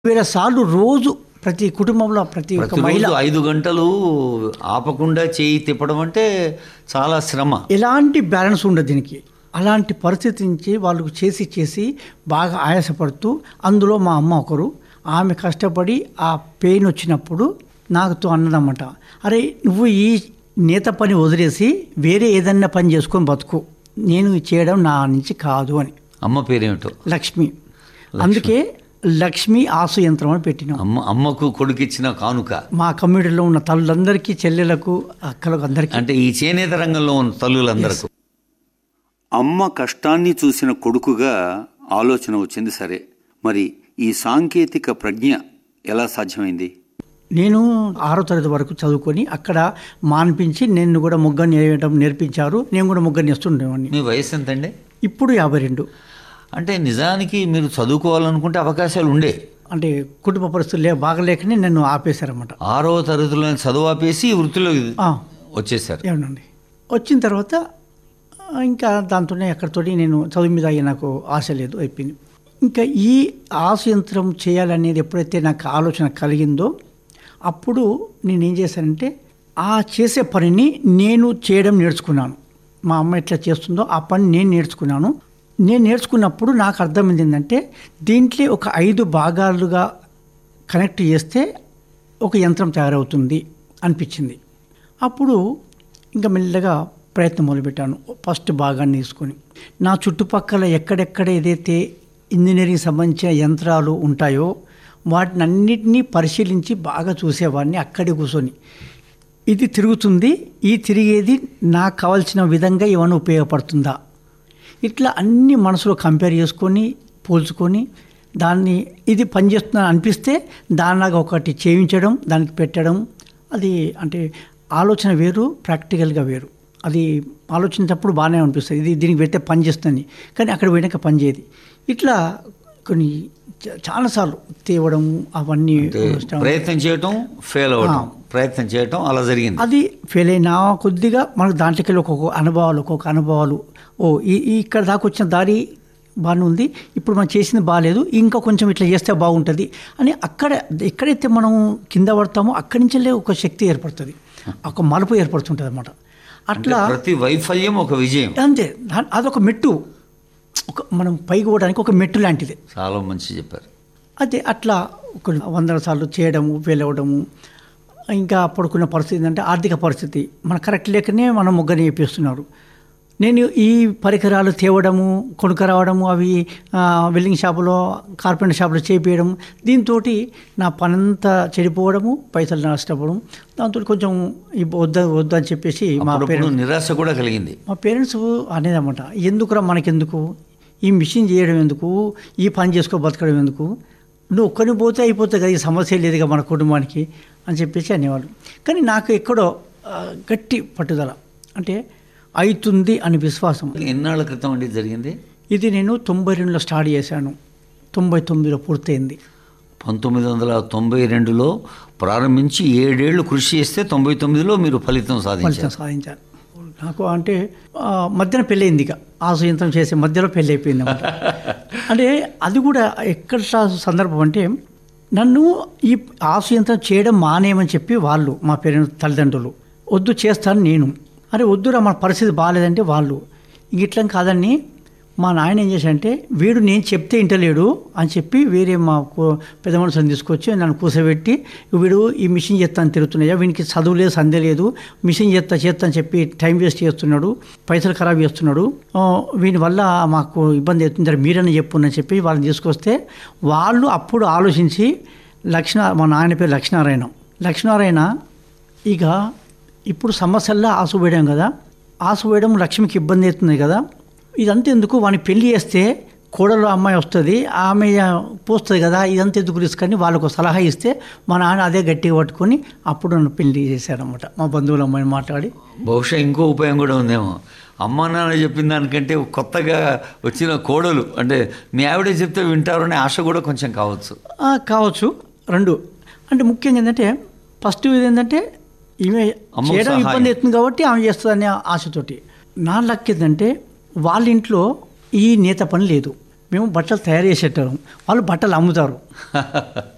వేల సార్లు రోజు ప్రతి కుటుంబంలో ప్రతి ఒక్క మహిళ ప్రతిరోజు ఐదు గంటలు ఆపకుండా చేయి తిప్పడం అంటే చాలా శ్రమ ఎలాంటి బ్యాలెన్స్ ఉండదు దీనికి అలాంటి పరిస్థితి నుంచి వాళ్ళకు చేసి చేసి బాగా ఆయాసపడుతూ అందులో మా అమ్మ ఒకరు ఆమె కష్టపడి ఆ పెయిన్ వచ్చినప్పుడు నాకుతో అన్నదన్నమాట అరే నువ్వు ఈ నేత పని వదిలేసి వేరే ఏదన్నా పని చేసుకొని బతుకు నేను ఇది చేయడం నా నుంచి కాదు అని అమ్మ పేరేమిటో లక్ష్మి అందుకే లక్ష్మి ఆసు యంత్రం అని పెట్టినాం అమ్మ అమ్మకు కొడుకిచ్చిన కానుక మా కమ్యూనిటీలో ఉన్న తల్లులందరికీ చెల్లెలకు అక్కలకు అందరికీ అంటే ఈ చేనేత రంగంలో ఉన్న తల్లులందరకు అమ్మ కష్టాన్ని చూసిన కొడుకుగా ఆలోచన వచ్చింది సరే మరి ఈ సాంకేతిక ప్రజ్ఞ ఎలా సాధ్యమైంది నేను ఆరో తరగతి వరకు చదువుకొని అక్కడ మాన్పించి నేను కూడా ముగ్గ నేయడం నేర్పించారు నేను కూడా ముగ్గ నేస్తుండేవాడిని మీ వయసు ఎంతండి ఇప్పుడు యాభై రెండు అంటే నిజానికి మీరు చదువుకోవాలనుకుంటే అవకాశాలు ఉండే అంటే కుటుంబ పరిస్థితులు లే బాగలేకనే నన్ను ఆపేశారన్నమాట ఆరవ తరగతిలో చదువు ఆపేసి ఈ వృత్తిలో ఆ, వచ్చేసారు ఏమనండి వచ్చిన తర్వాత ఆ, ఇంకా దాంతోనే అక్కడితోటి నేను చదువు మీద అయ్యే నాకు ఆశ లేదు అయిపోయింది ఇంకా ఈ ఆశ యంత్రం చేయాలనేది ఎప్పుడైతే నాకు ఆలోచన కలిగిందో అప్పుడు నేను ఏం చేశానంటే ఆ చేసే పనిని నేను చేయడం నేర్చుకున్నాను మా అమ్మ ఎట్లా చేస్తుందో ఆ పని నేను నేర్చుకున్నాను నేను నేర్చుకున్నప్పుడు నాకు అర్థమైంది ఏంటంటే దీంట్లో ఒక ఐదు భాగాలుగా కనెక్ట్ చేస్తే ఒక యంత్రం తయారవుతుంది అనిపించింది అప్పుడు ఇంకా మెల్లగా ప్రయత్నం మొదలుపెట్టాను ఫస్ట్ భాగాన్ని తీసుకొని నా చుట్టుపక్కల ఎక్కడెక్కడ ఏదైతే ఇంజనీరింగ్ సంబంధించిన యంత్రాలు ఉంటాయో వాటిని అన్నిటినీ పరిశీలించి బాగా చూసేవాడిని అక్కడే కూర్చొని ఇది తిరుగుతుంది ఈ తిరిగేది నాకు కావాల్సిన విధంగా ఏమైనా ఉపయోగపడుతుందా ఇట్లా అన్ని మనసులో కంపేర్ చేసుకొని పోల్చుకొని దాన్ని ఇది పనిచేస్తుందని అనిపిస్తే దానిలాగా ఒకటి చేయించడం దానికి పెట్టడం అది అంటే ఆలోచన వేరు ప్రాక్టికల్గా వేరు అది ఆలోచించినప్పుడు బాగానే అనిపిస్తుంది ఇది దీనికి పెడితే పని చేస్తుంది కానీ అక్కడ పోయినాక పని చేయదు ఇట్లా కొన్ని చ- చాలాసార్లు తేవడం అవన్నీ అంటే ప్రయత్నం చేయటం ఫెయిల్ అవ్వటం ప్రయత్నం చేయటం అలా జరిగింది అది ఫెయిల్ అయినా కొద్దిగా మనకు దాంట్లోకి వెళ్ళి ఒక్కొక్క అనుభవాలు ఒక్కొక్క అనుభవాలు ఓ ఈ ఈ ఇక్కడ దాకా వచ్చిన దారి బాగానే ఉంది ఇప్పుడు మనం చేసింది బాగాలేదు ఇంకా కొంచెం ఇట్లా చేస్తే బాగుంటుంది అని అక్కడ ఎక్కడైతే మనం కింద పడతామో అక్కడి నుంచే ఒక శక్తి ఏర్పడుతుంది ఒక మలుపు ఏర్పడుతుంటుంది అనమాట అట్లా ప్రతి వైఫల్యం ఒక విజయం అంతే దా- అదొక మెట్టు ఒక మనం పైకి పోవడానికి ఒక మెట్టు లాంటిది చాలా మంచి చెప్పారు అదే అట్లా ఒక వందల సార్లు చేయడము ఫెయిల్ అవ్వడము ఇంకా పడుకున్న పరిస్థితి ఏంటంటే ఆర్థిక పరిస్థితి మన కరెక్ట్ లేకనే మనం ముగ్గని చెప్పేస్తున్నారు నేను ఈ పరికరాలు తేవడము కొనుక్కరావడము అవి ఆ, వెల్డింగ్ షాపులో కార్పెంటర్ షాపులో చేపించడం దీంతో నా పనంతా చెడిపోవడము పైసలు నష్టపోవడం దాంతో కొంచెం ఈ వద్ద వద్దని చెప్పేసి మా అప్పుడప్పుడు పేరెంట్స్ నిరాశ కూడా కలిగింది మా పేరెంట్స్ అనేదన్నమాట ఎందుకురా మనకెందుకు ఈ మిషన్ చేయడం ఎందుకు ఈ పని చేసుకో బతకడం ఎందుకు నువ్వు ఒక్కరిని పోతే అయిపోతుంది కదా ఈ సమస్య లేదుగా మన కుటుంబానికి అని చెప్పేసి అనేవాళ్ళు కానీ నాకు ఎక్కడో ఆ, గట్టి పట్టుదల అంటే అవుతుంది అని విశ్వాసం ఎన్నాళ్ళ క్రితం అండి ఇది జరిగింది ఇది నేను తొంభై రెండులో స్టార్ట్ చేశాను తొంభై తొమ్మిదిలో పూర్తయింది పంతొమ్మిది వందల తొంభై రెండులో ప్రారంభించి ఏడేళ్లు కృషి చేస్తే తొంభై తొమ్మిదిలో మీరు ఫలితం సాధించారు ఫలితం సాధించాను నాకు అంటే ఆ, మధ్యన పెళ్ళయింది ఇక ఆశయంత్రం చేసే మధ్యలో పెళ్ళి అయిపోయింది అనమాట అంటే అది కూడా ఎక్కడ స- సందర్భం అంటే నన్ను ఈ ఆశయంత్రం చేయడం మానేయమని చెప్పి వాళ్ళు మా పేరెంట్స్ తల్లిదండ్రులు వద్దు చేస్తాను నేను అరే వద్దురా మన పరిస్థితి బాగాలేదంటే వాళ్ళు ఇంక ఇట్లా కాదని మా నాయన ఏం చేశాడంటే వీడు నేను చెప్తే ఇంటలేడు అని చెప్పి వేరే మా కూ- పెద్ద మనుషులను తీసుకొచ్చి నన్ను కూర్చోబెట్టి వీడు ఈ మిషన్ చేస్తాను తిరుగుతున్నాయా వీనికి చదువు లేదు సందే లేదు మిషన్ చేస్తా చేస్తా అని చెప్పి టైం వేస్ట్ చేస్తున్నాడు పైసలు ఖరాబ్ చేస్తున్నాడు ఆ, వీని వల్ల మాకు ఇబ్బంది అవుతుంది మీరని చెప్పునని చెప్పి వాళ్ళని తీసుకొస్తే వాళ్ళు అప్పుడు ఆలోచించి లక్ష్మణ మా నాయన పేరు లక్ష్మీనారాయణ లక్ష్మీనారాయణ ఇక ఇప్పుడు సమస్యల్లో ఆసు వేయడం కదా ఆసు వేయడం లక్ష్మికి ఇబ్బంది అవుతుంది కదా ఇదంతా ఎందుకు వాడిని పెళ్లి చేస్తే కోడలు అమ్మాయి వస్తుంది ఆమె పోస్తుంది కదా ఇదంతా ఎందుకు రిస్క్ అని వాళ్ళకు సలహా ఇస్తే మా నాన్న అదే గట్టిగా పట్టుకొని అప్పుడు నన్ను పెళ్లి చేశారనమాట మా బంధువుల అమ్మాయిని మాట్లాడి బహుశా ఇంకో ఉపాయం కూడా ఉందేమో అమ్మ నాన్న చెప్పిన దానికంటే కొత్తగా వచ్చిన కోడలు అంటే మీ ఆవిడే చెప్తే వింటారనే ఆశ కూడా కొంచెం కావచ్చు ఆ, కావచ్చు రెండు అంటే ముఖ్యంగా ఏంటంటే ఫస్ట్ ఇది ఏంటంటే ఈమె అమ్మకు చేయడం సహాయం. ఇబ్బంది అవుతుంది కాబట్టి ఆమె చేస్తుంది అనే ఆశతోటి నా లక్ ఏంటంటే వాళ్ళ ఇంట్లో ఈ నేత పని లేదు మేము బట్టలు తయారు చేసేటం వాళ్ళు బట్టలు అమ్ముతారు